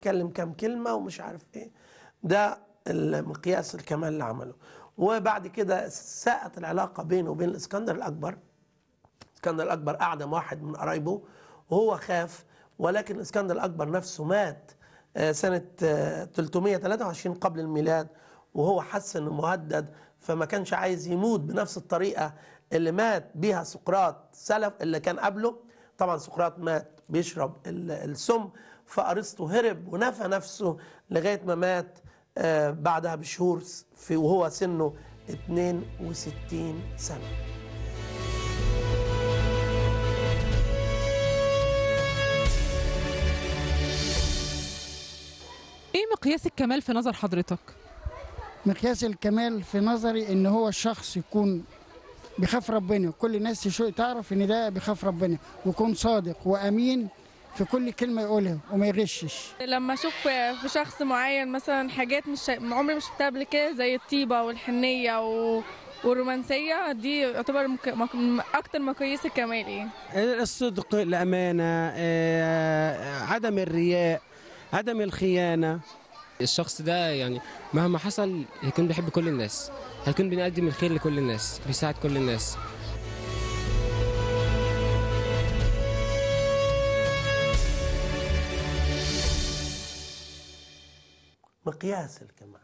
اتكلم كام كلمة ومش عارف ايه ده المقياس الكمال اللي عمله وبعد كده ساءت العلاقة بينه وبين الإسكندر الأكبر الإسكندر الأكبر أعدم واحد من قرايبه وهو خاف ولكن الإسكندر الأكبر نفسه مات آه، سنة آه، 323 قبل الميلاد وهو حس انه مهدد فما كانش عايز يموت بنفس الطريقة اللي مات بيها سقراط سلف اللي كان قبله طبعا سقراط مات بيشرب ال- السم فأرسطو هرب ونفى نفسه لغاية ما مات آه، بعدها بشهور في وهو سنه 62 سنة ايه مقياس الكمال في نظر حضرتك مقياس الكمال في نظري ان هو الشخص يكون بيخاف ربنا كل الناس تشو- تعرف ان ده بيخاف ربنا ويكون صادق وامين في كل كلمه يقولها وما يغشش لما اشوف في شخص معين مثلا حاجات مش عمري ما شفتها قبل كده زي الطيبه والحنيه و... والرومانسيه دي يعتبر مك... مك... من اكتر مقاييس الكمال يعني الصدق الأمانة آه، عدم الرياء عدم الخيانة الشخص ده يعني مهما حصل هيكون بيحب كل الناس هيكون بيقدم الخير لكل الناس بيساعد كل الناس مقياس الكمال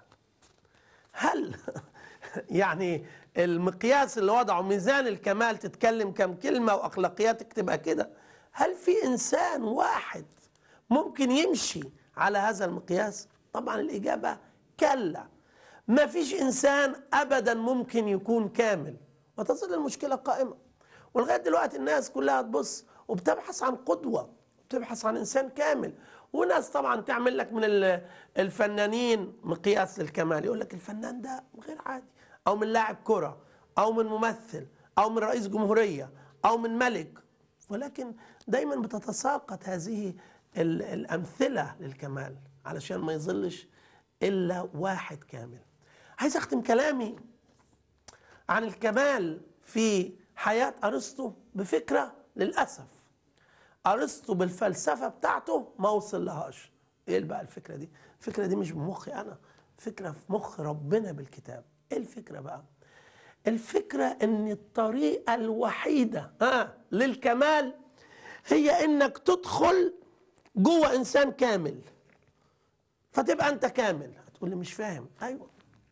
هل يعني المقياس اللي وضعه ميزان الكمال تتكلم كم كلمة وأخلاقياتك تبقى كده هل في إنسان واحد ممكن يمشي على هذا المقياس طبعا الإجابة كلا ما فيش إنسان أبدا ممكن يكون كامل وتظل المشكلة قائمة ولغاية دلوقتي الناس كلها تبص وبتبحث عن قدوة بتبحث عن إنسان كامل وناس طبعا تعمل لك من ال- الفنانين مقياس للكمال يقول لك الفنان ده غير عادي أو من لاعب كرة أو من ممثل أو من رئيس جمهورية أو من ملك ولكن دايما بتتساقط هذه ال- الأمثلة للكمال علشان ما يظلش إلا واحد كامل عايز أختم كلامي عن الكمال في حياة أرسطو بفكرة للأسف أرسطو بالفلسفة بتاعته ما وصل لهاش إيه بقى الفكرة دي الفكرة دي مش بمخي أنا فكرة في مخ ربنا بالكتاب إيه الفكرة بقى الفكرة إن الطريقة الوحيدة آه للكمال هي إنك تدخل جوه إنسان كامل فتبقى أنت كامل هتقول لي مش فاهم أيوه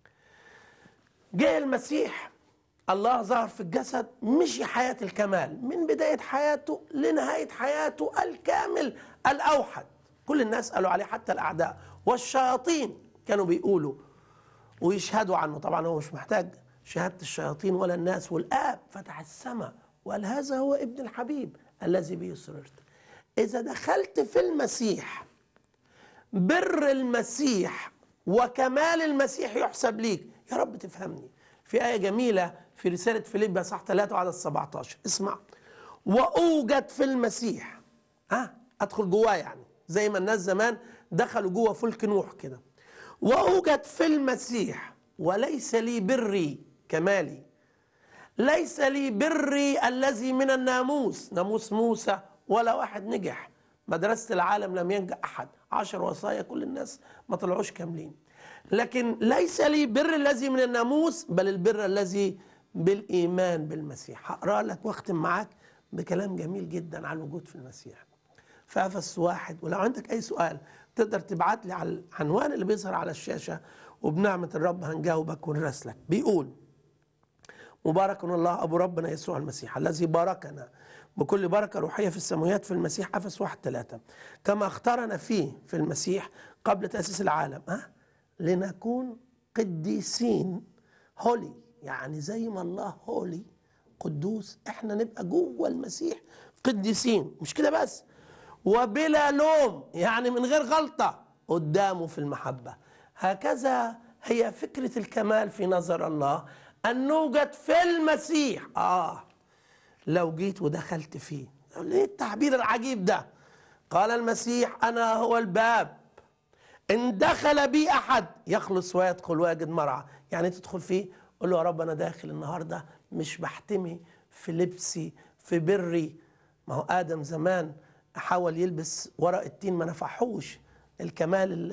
جاء المسيح الله ظهر في الجسد مشي حياة الكمال من بداية حياته لنهاية حياته الكامل الأوحد كل الناس قالوا عليه حتى الأعداء والشياطين كانوا بيقولوا ويشهدوا عنه طبعا هو مش محتاج شهادة الشياطين ولا الناس والآب فتح السماء وقال هذا هو ابن الحبيب الذي به سررت إذا دخلت في المسيح بر المسيح وكمال المسيح يحسب ليك يا رب تفهمني في آية جميلة في رسالة فيليب صح 3 وعدد 17 اسمع وأوجد في المسيح ها أدخل جواه يعني زي ما الناس زمان دخلوا جوه فلك نوح كده وأوجد في المسيح وليس لي بري كمالي ليس لي بري الذي من الناموس ناموس موسى ولا واحد نجح مدرسة العالم لم ينجح أحد عشر وصايا كل الناس ما طلعوش كاملين لكن ليس لي بر الذي من الناموس بل البر الذي بالإيمان بالمسيح هقرأ لك واختم معاك بكلام جميل جدا عن الوجود في المسيح في أفس واحد ولو عندك أي سؤال تقدر تبعت لي على العنوان اللي بيظهر على الشاشة وبنعمة الرب هنجاوبك ونرسلك بيقول مبارك الله أبو ربنا يسوع المسيح الذي باركنا بكل بركة روحية في السماوات في المسيح أفس واحد ثلاثة كما اختارنا فيه في المسيح قبل تأسيس العالم أه؟ لنكون قديسين هولي يعني زي ما الله هولي قدوس احنا نبقى جوه المسيح قديسين مش كده بس وبلا لوم يعني من غير غلطة قدامه في المحبة هكذا هي فكرة الكمال في نظر الله أن نوجد في المسيح آه لو جيت ودخلت فيه ليه التعبير العجيب ده قال المسيح أنا هو الباب إن دخل بي أحد يخلص ويدخل ويجد مرعى يعني تدخل فيه قول له يا رب أنا داخل النهاردة مش بحتمي في لبسي في بري ما هو آدم زمان حاول يلبس ورق التين ما نفعهوش الكمال